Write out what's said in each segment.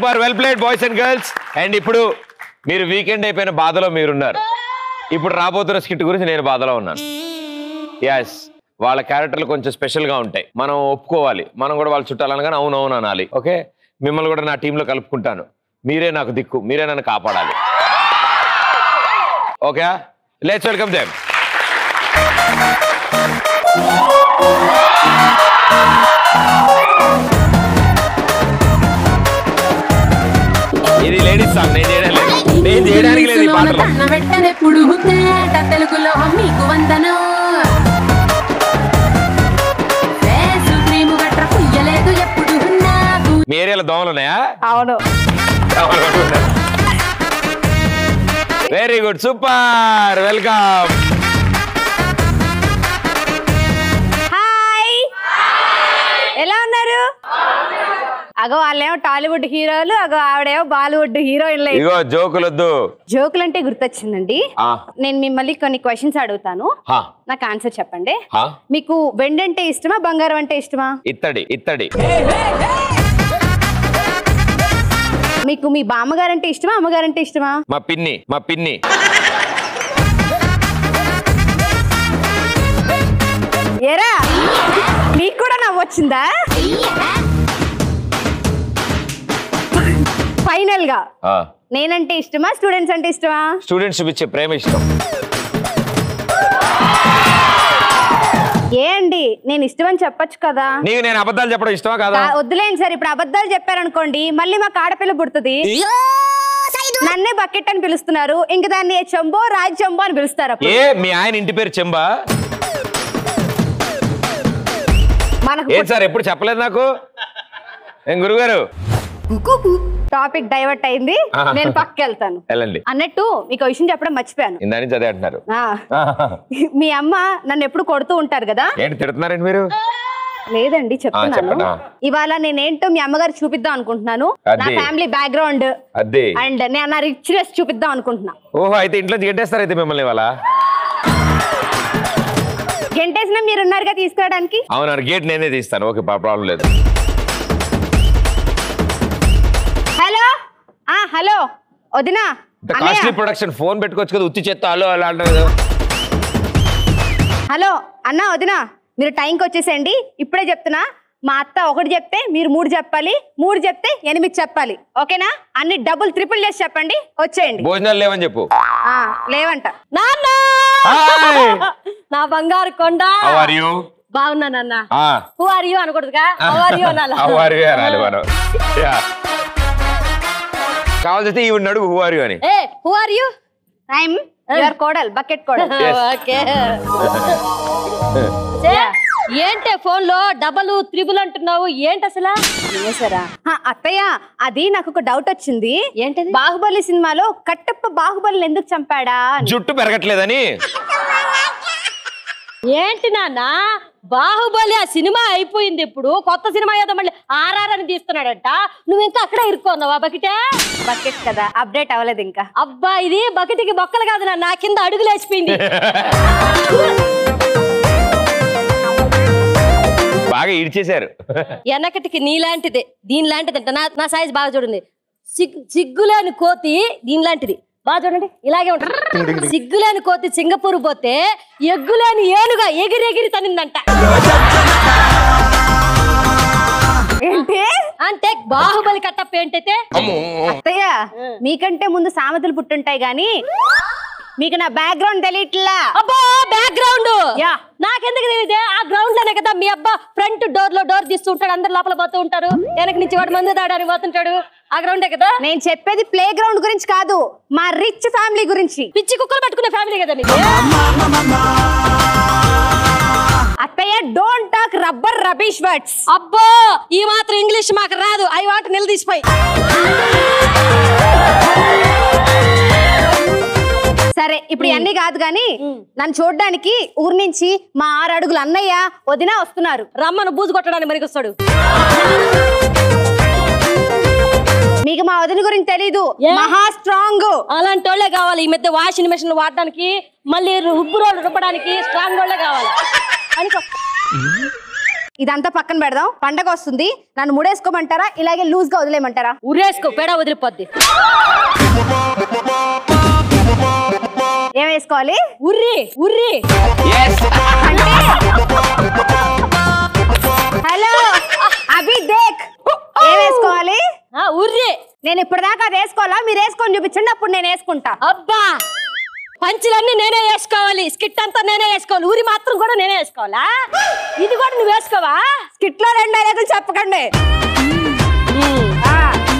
Super well played boys and girls and ఇప్పుడు మీరు weekend అయిపోయిన బాధలో మీరున్నారు ఇప్పుడు రాబోతున్న స్కిట్ గురించి నేను బాధలో ఉన్నాను ఎస్ వాళ్ళ క్యారెక్టర్లు కొంచెం స్పెషల్ గా ఉంటాయి మనం ఒప్పుకోవాలి మనం కూడా వాళ్ళు చుట్టాలనగానే అవును అవును అనాలి ఓకే మిమ్మల్ని కూడా నా టీంలో కలుపుకుంటాను మీరే నాకు దిక్కు మీరే నన్ను కాపాడాలి ఓకే లెట్స్ వెల్కమ్ దెమ్ ఇది లేడీస్ సాంగ్ నేను చేయడం లేదు నేను చేయడానికి లేదు ఈ పాటలో వెంటనెప్పుడు తేట తెలుగులో మీకు వందనం ఫేసు క్రీము గట్ర పుయ్యలేదు ఎప్పుడు నాకు మీ ఏరియాలో దోమలు ఉన్నాయా అవును very good super welcome hi ఎలా ఉన్నారు అగో వాళ్ళేమో టాలీవుడ్ హీరోలు అగో ఆవిడేమో బాలీవుడ్ హీరోయిన్లు ఇగో జోకులొద్దు జోకులు అంటే గుర్తొచ్చిందండి ఆ, నేను మిమ్మల్ని కొన్ని క్వశ్చన్స్ అడుగుతాను హా, నాకు ఆన్సర్ చెప్పండి హా. మీకు వెండి అంటే ఇష్టమా బంగారం అంటే ఇష్టమా ఇత్తడి ఇత్తడి మీకు మీ బామ్మగారు అంటే ఇష్టమా అమ్మగారు అంటే ఇష్టమా మా పిన్ని మా పిన్ని ఏరా మీకు కూడా నవ్వొచ్చిందా ఫైనల్ గా ఆ, నేనంటే ఇష్టమా స్టూడెంట్స్ అంటే ఇష్టమా స్టూడెంట్స్ చూపించే ప్రేమ ఇష్టం ఏ అండి నేను ఇష్టం అని చెప్పొచ్చు కదా నీకు నేను అబద్ధాలు చెప్పడం ఇష్టమా కాదా కా- వద్దులేండి సార్ ఇప్పుడు అబద్ధాలు చెప్పారనుకోండి మళ్ళీ మాకు ఆడపిల్ల పుడుతుంది నన్నే బకెట్ అని పిలుస్తున్నారు ఇంక దాన్ని చెంబో రాజ్ చెంబో అని పిలుస్తారు అప్పుడు. ఏ మీ ఆయన ఇంటి పేరు చెంబా మనకు ఏం సార్ ఎప్పుడు చెప్పలేదు నాకు ఏం గురుగారు టాపిక్ డైవర్ట్ అయింది ఆహా. నేను పక్కకి వెళ్తాను వెళ్ళండి అన్నట్టు మీకు విషయం చెప్పడం మర్చిపోయాను ఇందా నుంచి అదే అంటున్నారు ఆ, మీ అమ్మ నన్ను ఎప్పుడు కొడుతూ ఉంటారు కదా ఏంటి తిడుతున్నారండి మీరు లేదండి చెప్పండి, చెప్తున్నాను ఆ. ఇవాళ నేనేంటో మీ అమ్మగారు చూపిద్దాం అనుకుంటున్నాను నా అది. ఫ్యామిలీ బ్యాక్గ్రౌండ్ అదే అండ్ నేను నా రిచ్నెస్ చూపిద్దాం అనుకుంటున్నా ఓహో అయితే ఇంట్లో గెంటేస్తారు అయితే మిమ్మల్ని ఇవాళ గెంటేసిన మీరు ఉన్నారుగా తీసుకురావడానికి అవును గేట్ నేనే తీస్తాను ఓకే ప్రాబ్లం లేదు హలో ఆ హలో వదినా ఇంత అన్నయ్య కాస్ట్లీ ప్రొడక్షన్ ఫోన్ పెట్టుకోవచ్చు కదా ఉత్తి చెత్త అలో అలా అంటారు హలో అన్న వదినా మీరు టైంకి వచ్చేసేయండి ఇప్పుడే చెప్తున్నా మా అత్త ఒకటి చెప్తే మీరు మూడు చెప్పాలి మూడు చెప్తే ఎనిమిది చెప్పాలి ఓకేనా అన్ని డబుల్ ట్రిపుల్ చేసి చెప్పండి వచ్చేయండి భోజనాలు లేవని చెప్పు ఆ, లేవంట నాన్న హాయ్ నా బంగారు కొండ హౌ ఆర్ యు బాగున్నానన్న ఆ హూ ఆర్ యూ అనకూడదుగా హౌ ఆర్ యూ అనాల హౌ ఆర్ యు అనాలి మనం యా కావాల్సి ఈవిడ అడుగు హూ ఆర్ యు అని ఏ who are you time your కోడల్ బకెట్ కోడల్ Yes. ఓకే ఏంటే ఫోన్ లో డబల్ త్రిబుల్ అంటున్నావు ఏంటి అసలు సరా అత్తయ్య అది నాకు ఒక డౌట్ వచ్చింది ఏంటది? బాహుబలి సినిమాలో కట్టప్ప బాహుబలిని ఎందుకు చంపాడా అని. జుట్టు పెరగట్లేదని ఏంటి నాన్న బాహుబలి ఆ సినిమా అయిపోయింది ఇప్పుడు కొత్త సినిమా ఏదో మళ్ళీ ఆర్ఆర్ అని తీస్తున్నాడట నువ్వు ఇంకా అక్కడే ఇరుక్కున్నావా బకెటే బకెట్ కదా అప్డేట్ అవ్వలేదు ఇంకా అబ్బా ఇది బకెట్కి బొక్కలు కాదు నాన్న నా కింద అడుగు లేచిపోయింది బాగా ఇడిచేశారు వెనకటికి నీలాంటిదే దీనిలాంటిది అంట నా నా సైజ్ బాగా చూడండి సిగ్గు సిగ్గులేని కోతి దీనిలాంటిది బాగా చూడండి ఇలాగే ఉంటుంది సిగ్గులేని కోతి సింగపూర్ పోతే ఎగ్గులేని ఏనుగా ఎగిరి ఎగిరి తనిందంట ఏంటి అంటే బాహుబలి కట్టప్ప ఏంటైతే అత్తయ్య మీకంటే ముందు సామెతలు పుట్టుంటాయి గాని మీకు నా బ్యాక్గ్రౌండ్ తెలియట్లా అబ్బా బ్యాక్గ్రౌండ్ యా. నాకెందుకు తెలియదే ఆ గ్రౌండ్ లోనే కదా మీ అబ్బా ఫ్రంట్ డోర్ లో డోర్ తీస్తూ ఉంటాడు అందరు లోపల పోతూ ఉంటారు వెనక నుంచి వాడు మందు తాడానికి పోతుంటాడు ఆ గ్రౌండే కదా నేను చెప్పేది ప్లే గ్రౌండ్ గురించి కాదు మా రిచ్ ఫ్యామిలీ గురించి పిచ్చి కుక్కలు పట్టుకునే ఫ్యామిలీ కదా మీకు అత్తయ్య don't talk rubber rubbish words అబ్బో ఈ మాత్రం ఇంగ్లీష్ మాకు రాదు అవి వాటి నిలదీసిపోయి సరే ఇప్పుడు ఇవన్నీ కాదు గాని నన్ను చూడడానికి ఊరు నుంచి మా ఆరు అడుగులు అన్నయ్య వదిన వస్తున్నారు రమ్మను బూజు కొట్టడానికి మరికొస్తాడు మీకు మా వదిన గురించి తెలీదు ఏ? మహా స్ట్రాంగ్ అలాంటి వాళ్ళే కావాలి ఈ మధ్య వాషింగ్ మెషిన్ వాడడానికి మళ్ళీ రుబ్బు రోడ్లు రుబ్బడానికి స్ట్రాంగ్ వాళ్ళే కావాలి అనుకో ఇదంతా పక్కన పెడదాం పండగ వస్తుంది నన్ను ముడేసుకోమంటారా ఇలాగే లూజ్ గా వదిలేయమంటారా ఉరేసుకో పేడ వదిలిపోద్ది ఏం వేసుకోవాలి ఉర్రి ఉర్రి అంటే హలో అభి దేక్ ఏం వేసుకోవాలి ఆ, ఉర్రి నేను ఇప్పటిదాకా అది వేసుకోవాలా మీరు వేసుకొని చూపించండి అప్పుడు నేను వేసుకుంటా అబ్బా పంచులన్నీ నేనే వేసుకోవాలి స్కిట్ అంతా నేనే వేసుకోవాలి ఊరి మాత్రం కూడా నేనే వేసుకోవాలా ఇది కూడా నువ్వు వేసుకోవా స్కిట్ లో రెండు డైలాగులు చెప్పకండి ఆ,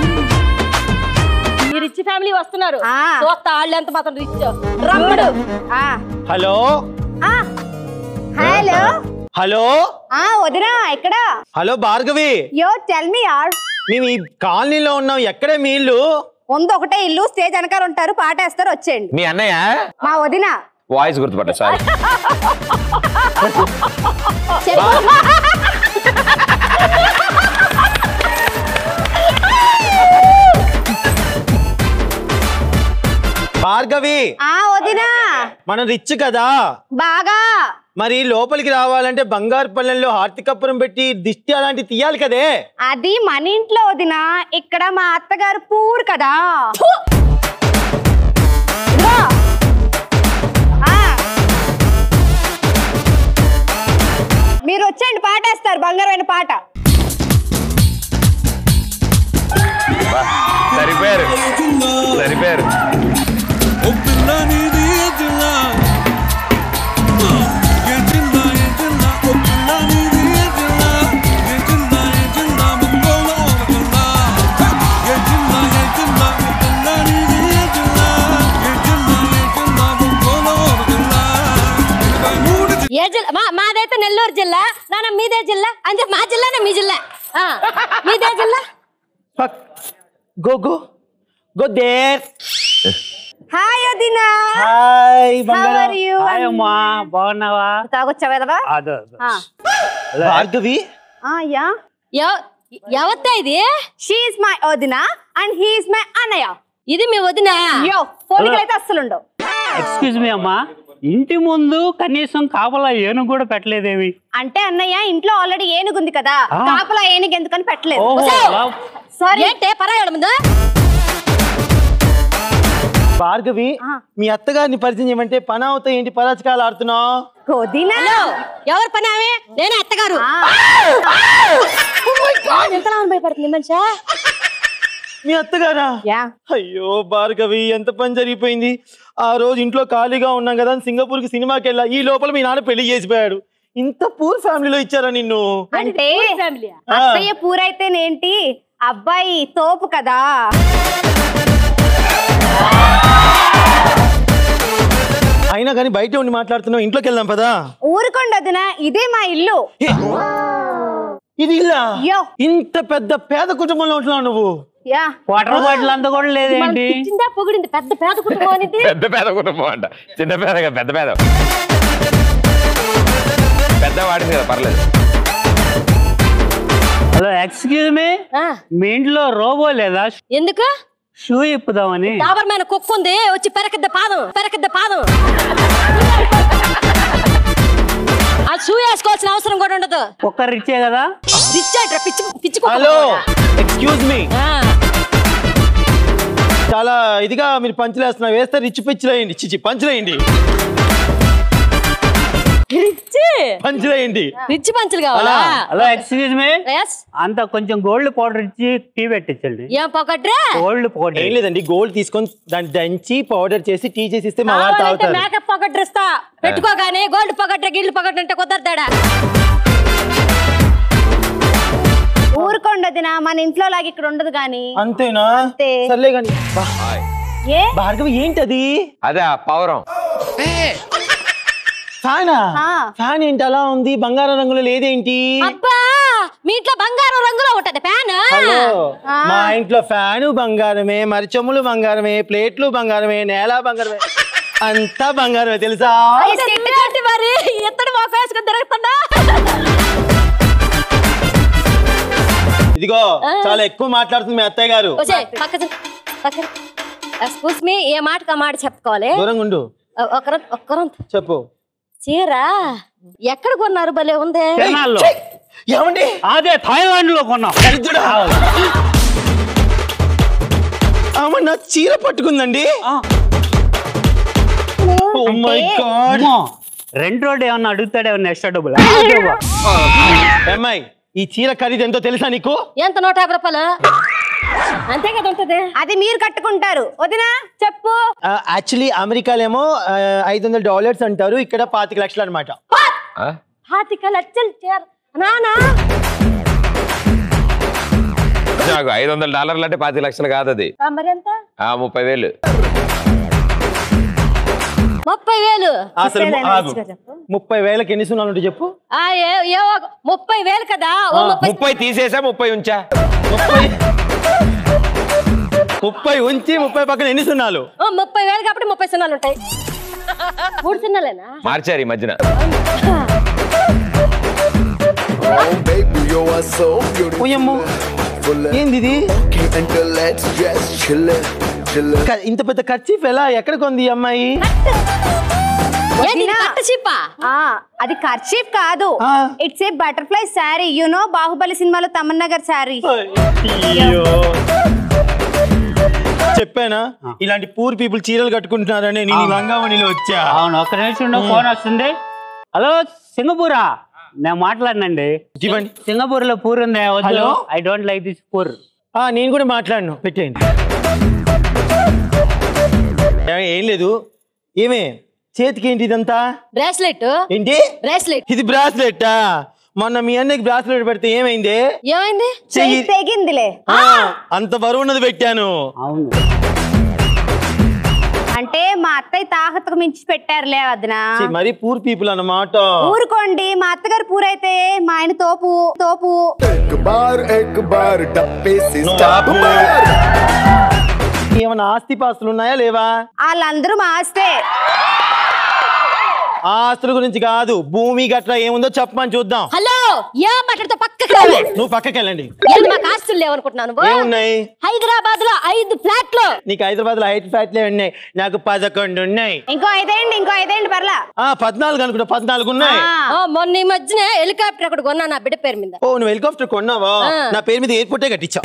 ఈ రిచ్ ఫ్యామిలీ వస్తున్నారు ఆ. చూస్తా వాళ్ళు ఎంత మాత్రం రిచ్ రమ్ముడు ఆ, హలో ఆ. హలో హలో ఆ వదినా ఎక్కడ హలో భార్గవి యో టెల్ మీ యార్ మేము ఈ కాలనీలో ఉన్నాం ఎక్కడే మీ ఇల్లు ముందు ఒకటే ఇల్లు స్టేజ్ వెనకాల ఉంటారు పాట వేస్తారు వచ్చేయండి మీ అన్నయ్య మా వదిన వాయిస్ గుర్తుపట్ట సారీ భార్గవి ఆ వదిన మనం రిచ్ కదా బాగా మరి లోపలికి రావాలంటే బంగారు పల్లెల్లో హార్తికప్పురం పెట్టి దిష్టి అలాంటి తీయాలి కదే అది మన ఇంట్లో వదిన ఇక్కడ మా అత్తగారు పూర్ కదా ఇదిగో. ఆ. మీరు వచ్చేయండి పాట వేస్తారు బంగారమైన పాట సరిపోయారు సరిపోయారు ఓ పిల్ల నీది ఎజిల్లా ఎజిల్లా ఎజిల్లా ఓ పిల్ల నీది ఎజిల్లా ఎజిల్లా ఎజిల్లా ముంగోలో ఎజిల్లా ఎజిల్లా ఎజిల్లా ఓ పిల్ల నీది ఎజిల్లా ఎజిల్లా ఎజిల్లా ముంగోలో ఎజిల్లా ఇరవై మూడు ఏ జిల్లా మా మాదైతే నెల్లూరు జిల్లా నాన్న మీదే జిల్లా అంటే మా జిల్లానే మీ జిల్లా ఆ, మీదే జిల్లా go go go there hi వదిన hi How are you? Hi అమ్మా బాగున్నావా తాగొచ్చావు కదవా అదో ఆ. భార్గవి ఆ, యా ఎవ- ఎవత్తా ఇది షీఈ్ మై వదిన అండ్ హీఈస్ మై అన్నయ్య ఇది మీ వదిన యో పోలికలు అయితే అస్సలు ఉండవు ఎక్స్క్యూజ్ మీ అమ్మా ఇంటి ముందు కనీసం కాపలా ఏనుగు కూడా పెట్టలేదేమి అంటే అన్నయ్య ఇంట్లో ఆల్రెడీ ఏనుగుంది కదా ఆ. కాపలా ఏనుగు ఎందుకని పెట్టలేదు ఓహో అలా సారీ ఏంటే పరాయడం ముందు భార్గవి ఆ. మీ అత్తగారిని పరిచయం చేయమంటే పని అవుతాయి ఏంటి పరాచకాలు ఆడుతున్నావు వదిన హలో ఎవరు పని ఆమె నేనే అత్తగారు ఎంతలా భయపడుతుంది మనిషా మీ అత్తగారా యా అయ్యో భార్గవి ఎంత పని జరిగిపోయింది ఆ రోజు ఇంట్లో ఖాళీగా ఉన్నాం కదా అని సింగపూర్కి సినిమాకి వెళ్ళా ఈ లోపల మీ నాన్న పెళ్లి చేసిపోయాడు ఇంత పూర్ ఫ్యామిలీలో ఇచ్చారా నిన్ను అంటే ఫ్యామిలీ ఆ. అత్తయ్య పూరైతేనేంటి అబ్బాయి తోపు కదా అయినా కానీ బయట ఉండి మాట్లాడుతున్నావు ఇంట్లోకి వెళ్దాం పదా ఊరుకోండి వదిన ఇదే మా ఇల్లు ఏ, ఇది ఇల్లా యో ఇంత పెద్ద పేద కుటుంబంలో ఉంటున్నావు నువ్వు యా వాటర్ బాటిల్ అంతా కూడా లేదేంటి చిందా పొగిడింది పెద్ద పేద కుటుంబం అనేది పెద్ద పేద కుటుంబం అంట చిన్న పేద కాదు, పెద్ద పేద పెద్ద వాడింది కదా పర్లేదు హలో ఎక్స్క్యూజ్ మీ ఆ, మీ ఇంట్లో రోబో లేదా ఎందుకు షూ ఇప్పుదామని డాబర్ మీద కుక్క ఉంది వచ్చి పెరకద్ద పాదం పెరకద్ద పాదం ఆ షూ వేసుకోవాల్సిన అవసరం కూడా ఉండదు ఒక్కరు ఇచ్చే కదా రిచ్ పిచ్చి పిచ్చి కుక్క హలో కూడా. ఎక్స్క్యూజ్ మీ ఆ, చాలా ఇదిగా మీరు పంచులేస్తున్నారు వేస్తే రిచ్ పిచ్చులేయండి చిచి పంచులేయండి రిచ్ పంచులేయండి రిచ్ పంచులు కావాలా హలో ఎక్స్క్యూజ్ మీ Yes. అంత కొంచెం గోల్డ్ పౌడర్ ఇచ్చి టీ పెట్టించండి ఏం పొగట్రా గోల్డ్ పౌడర్ ఏం లేదండి గోల్డ్ తీసుకొని దాన్ని దంచి పౌడర్ చేసి టీ చేసి ఇస్తే మా వారు కావాలంటే తాగుతారు మేకప్ పొగట్ర ఇస్తా పెట్టుకోగానే గోల్డ్ పొగట్ర గిల్డ్ పొగట్ర అంటే కుదరతాడా ఊరుకోండి వదిన మన ఇంట్లో లాగా ఇక్కడ ఉండదు గాని అంతేనా అంతే. సర్లే కానీ ఏ భార్గవి ఏంటది అదే ఆ పౌరం ఫ్యానా ఆ. ఫ్యాన్ ఏంటి అలా ఉంది బంగారం రంగులో లేదేంటి అబ్బా మీ ఇంట్లో బంగారం రంగులో ఉంటది ఫ్యాన్ హలో మా ఇంట్లో ఫ్యాను బంగారమే మరిచొమ్ములు బంగారమే ప్లేట్లు బంగారమే నేల బంగారమే అంతా బంగారమే తెలుసా మరి ఇత్తడి మొక్క వేసుకుని తిరుగుతున్నా ఇదిగో చాలా ఎక్కువ మాట్లాడుతుంది మీ అత్తయ్య గారు వచ్చే పక్క జరు, పక్క ఎక్స్క్యూస్ మీ ఏ మాటకు ఆ మాట చెప్పుకోవాలి దూరంగా ఉండు ఒకరు ఒక్కరు చెప్పు చీర ఎక్కడ కొన్నారు భలే ఉంది తిరణాల్లో ఏమండి అదే థాయిలాండ్ లో కొన్నాం దరిద్రుడా ఆమె నా చీర పట్టుకుందండి ఆ. ఓ మై గాడ్ అమ్మో, రెండు రోడ్డు ఏమన్నా అడుగుతాడేమన్నా ఎక్స్ట్రా డబ్బులు అమ్మాయి ఈ చీర ఖరీదు ఎంతో తెలుసా నీకు ఎంత నూట యాభై రూపాయలు అంతే కదా ఉంటది అది మీరు కట్టుకుంటారు వదినా చెప్పు యాక్చువల్లీ అమెరికాలేమో ఐదు వందల డాలర్స్ అంటారు ఇక్కడ పాతిక లక్షలు అనమాట ఆ? పాతిక లక్షలు చేర నానా నాకు ఐదు వందల డాలర్లు అంటే పాతి లక్షలు కాదు అది ఆ, మరి ఎంత ఆ ముప్పై వేలు ముప్పై వేలు అసలు ము- ఆగు. ముప్పై వేలకి ఎన్ని సున్నాలు ఉంటాయి చెప్పు ఆ ఏ ఏ ఒక- ముప్పై వేలు కదా ఓ ముప్పై ముప్పై తీసేసా ముప్పై ఉంచా ముప్పై ముప్పై ఉంచి ముప్పై పక్కన ఎన్ని సున్నాలు ఓ ముప్పై వేలు కాబట్టి ముప్పై సున్నాలు ఉంటాయి మూడు సున్నాలేనా మార్చారు ఈ మధ్యన Oh, baby, you are so beautiful. ఓయమ్మో Full of ఏంది ఇది okay, and let's just chill it, chill it. క- ఇంత పెద్ద ఖర్చీఫ్ ఎలా ఎక్కడ కొంది ఈ అమ్మాయి ఏంటి ఇది కట్ట చిప్పా ఆ అది కర్చీఫ్ కాదు ఆ. It's a butterfly sari you know Baahubali సినిమాలో తమన్నా గారి శారీ అయ్యో చెప్పానా ఇలాంటి పూర్ పీపుల్ చీరలు కట్టుకుంటున్నారని నేను ఈ లంగావణిలో వచ్చా అవును ఒక్క నిమిషం ఉండు, ఫోన్ వస్తుంది హలో సింగపూరా నేను మాట్లాడినండి ఇవ్వండి సింగపూర్ లో పూర్ ఉంది వద్దు hello? I don't like this poor ఆ, నేను కూడా మాట్లాడను పెట్టేయండి ఏ- ఏం లేదు ఏమే చేతికి ఏంటి ఇదంతా బ్రాస్లెట్ ఏంటి బ్రాస్లెట్ ఇది బ్రాస్లెట్ మొన్న మీ అన్నకి బ్రాస్లెట్ పెడితే ఏమైంది ఏమైంది చెయ్యి చెయ్యి- తెగిందిలే ఆ, అంత బరువు ఉన్నది పెట్టాను అవును అంటే మా అత్తయ్య తాహతకు మించి పెట్టారులే వదినా ఛీ, మరీ పూర్ పీపుల్ అన్నమాట ఊరుకోండి మా అత్తగారు పూరైతే మా ఆయన తోపు తోపు एक बार एक बार डब्बे से No, stop आप- मार ఏమైనా ఆస్తి పాస్తులు ఉన్నాయా లేవా వాళ్ళందరూ మా ఆస్తే ఆ ఆస్తుల గురించి కాదు భూమి గట్రా ఏముందో చెప్పమని చూద్దాం హలో ఏ మాట్లాడితే పక్కకి రాలే నువ్వు పక్కకి వెళ్ళండి ఏంది మాకు ఆస్తులు లేవనుకుంటున్నాను ఏమున్నాయి హైదరాబాద్ లో ఐదు ఫ్లాట్లు నీకు హైదరాబాద్ లో ఐదు ఫ్లాట్లే ఉన్నాయి నాకు పదకొండు ఉన్నాయి ఇంకో ఐదేండి ఇంకో ఐదేండి పర్లా ఆ పద్నాలుగు అనుకుంటా పద్నాలుగు ఉన్నాయి ఆ. ఆ, మొన్న ఈ మధ్యనే హెలికాప్టర్ అక్కడ కొన్నా నా బిడ్డ పేరు మీద ఓ నువ్వు హెలికాప్టర్ కొన్నావా ఆ. నా పేరు మీద ఎయిర్పోర్టే కట్టించా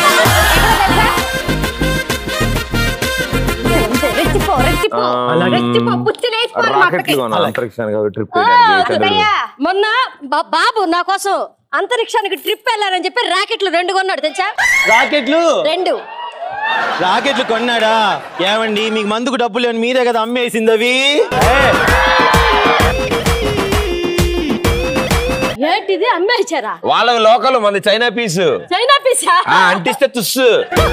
రెచ్చిపో రెచ్చిపో అలాగే. రెచ్చిపో పుచ్చి లేచిపో మా అత్తకి. రాకెట్లు కొన్నాను అంతరిక్షానికి ట్రిప్ అత్తయ్య మొన్న బా- బాబు నా కోసం అంతరిక్షానికి ట్రిప్ వెళ్ళారని చెప్పి రాకెట్లు రెండు కొన్నాడు తెలుసా రాకెట్లు రెండు రాకెట్లు కొన్నాడా ఏమండి మీకు మందుకు డబ్బులు లేని మీరే కదా అమ్మేసింది అవి ఏంటిది అమ్మేశారా వాళ్ళ లోకల్ మంది చైనా పీస్ చైనా పీసా అంటిస్తే తుస్సు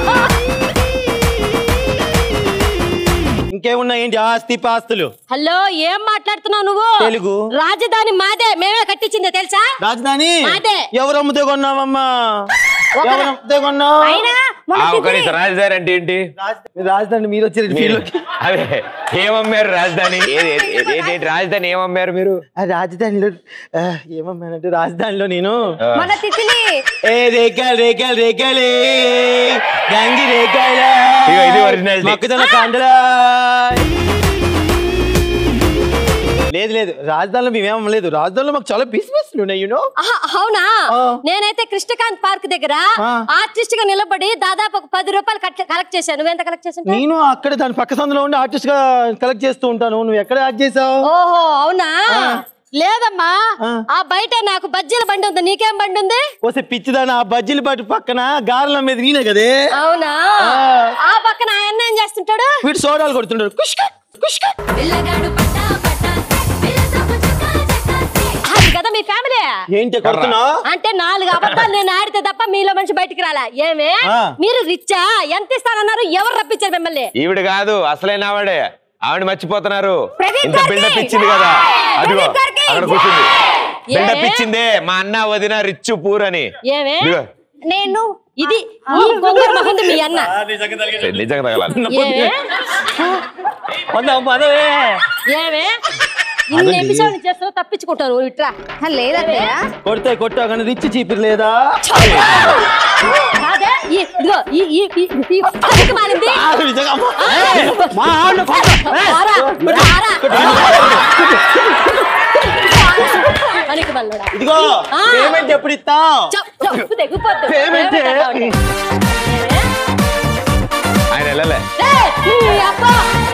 ఇంకేమున్నాయి ఏంటి ఆస్తి పాస్తులు హలో ఏం మాట్లాడుతున్నావు నువ్వు తెలుగు. రాజధాని మాదే మేమే కట్టించిందే తెలుసా రాజధాని మాదే. ఎవరు అమ్ముతే కొన్నావమ్మా ఎవరు అమ్ముతే కొన్నావు అయినా మొన్న ఆ, ఒక తిత్తిరి- నిమిషం రాజధాని అంటే ఏంటి రాజ- రాజధాని మీరు వచ్చి మీరు అదే ఏమమ్మారు రాజధాని ఏది- ఏది- ఏది- ఏంటి రాజధాని ఏమమ్మారు మీరు ఆ రాజధానిలో ఆ, ఏమమ్మానంటే రాజధానిలో నేను మన తిత్తిలి ఏ రేఖలు రేఖలు రేఖలే గంగి రేఖల ఇగో ఇది originality. మొక్కజొన్న కాండలా లేదు లేదు రాజధానిలో మేమేమం లేదు రాజధానిలో మాకు చాలా బిజినెస్ ఉన్నాయి యూనో ఆహా, అవునా ఆ. నేనైతే కృష్ణకాంత్ పార్క్ దగ్గర ఆ. ఆర్టిస్ట్ గా నిలబడి దాదాపు ఒక పది రూపాయలు కలెక్ట్ చేశాను నువ్వెంత కలెక్ట్ చేసావు నేను అక్కడ దాని పక్క సందులో ఉండి ఆర్టిస్ట్ గా కలెక్ట్ చేస్తూ ఉంటాను నువ్వు ఎక్కడ యాక్ట్ చేసావు ఓహో అవునా లేదమ్మా ఆ. ఆ బయట నాకు బజ్జీల బండి ఉంది నీకేం బండి ఉంది వస్తే పిచ్చిదాని ఆ బజ్జీలు పట్టు పక్కన గారెల మీద నేనే కదే అవునా ఆ. ఆ పక్కన ఆయన ఏం చేస్తుంటాడు వీడు సోడాలు కొడుతుంటాడు కుష్క కుష్క అది కదా మీ ఫ్యామిలీ ఏంటి కొడుతున్నా అంటే నాలుగు అబద్ధాలు నేను ఆడితే తప్ప మీలో మనిషి బయటికి రాలా ఏమే ఆ. మీరు రిచ్చా ఎంత ఇస్తానన్నారు ఎవరు రప్పించారు మిమ్మల్ని ఈవిడ కాదు అసలైన ఆవిడే ఆవిడ మర్చిపోతున్నారు ప్రదీప్ ఇంత గారికి! బిల్డప్ ఇచ్చింది కదా అదిగో ప్రదీప్ గారికి! అక్కడ కూర్చుంది ఏ? బిల్డప్ ఇచ్చిందే మా అన్న వదిన రిచ్ పూర్ అని ఏమే ఇదిగో, నేను ఇది ఈ గొంగర మహంది మీ అన్న నిజంగా తగలాలి ఏమే వద్దాం పదవే ఏమే ఇన్ని ఎపిసోడ్ చేస్తున్నా తప్పించుకుంటాను నువ్వు ఇట్రా ఆ, లేదత్తయ్య కొడితే కొట్టా కానీ రిచ్ చీపిరి లేదా కాదే ఈ- ఇదిగో ఈ ఈ ఈ- ఈ పనికి మాలింది ఆ, నిజంగా అమ్మా. మా ఆవిడ రారా, రారా. పనికి మాలినోడా. ఇదిగో ఇదిగో ఆ. పేమెంట్ ఎప్పుడు ఇస్తావు చెప్- చెప్పు తెగిపోద్దు. పేమెంట్ ఏమిటి అలా ఉంది? ఆయన వెళ్ళలే ఏయ్, నీ అబ్బా.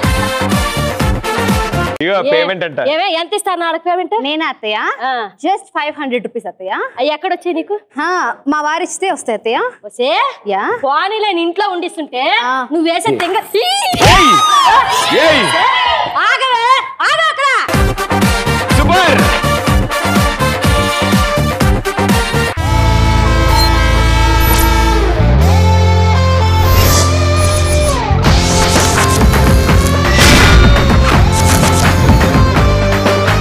ఇగో ఏ- పేమెంట్ అంట ఏమే ఎంత ఇస్తాను వాళ్ళకి పేమెంట్ నేనా అత్తయ్య ఆ. జస్ట్ ఫైవ్ హండ్రెడ్ రూపీస్ అత్తయ్య అవి ఎక్కడ వచ్చాయి నీకు హా, మా వారు ఇస్తే వస్తాయి అత్తయ్య వసే యా పోనీలే నీ ఇంట్లో ఉండిస్తుంటే ఆ. నువ్వు వేసే తెంగ ఏయ్! ఏయ్! ఆగవే ఆగ అక్కడ సూపర్